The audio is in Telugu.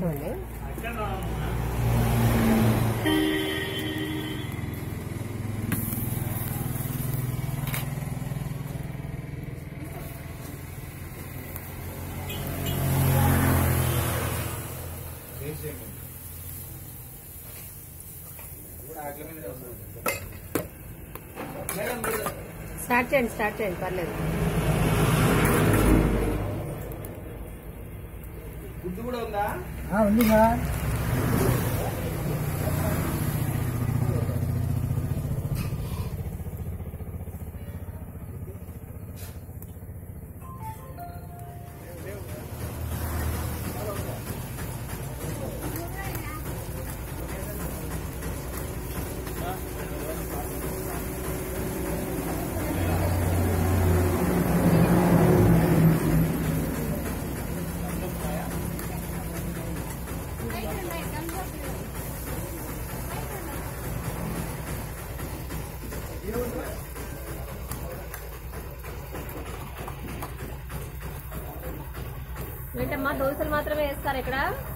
నిమిషం అండి స్టార్ట్ చేయండి స్టార్ట్ చేయండి పర్లేదు గుడ్డు కూడా ఉందా ఉంది సార్ ఏంటమ్మా దోశలు మాత్రమే వేస్తారు ఇక్కడ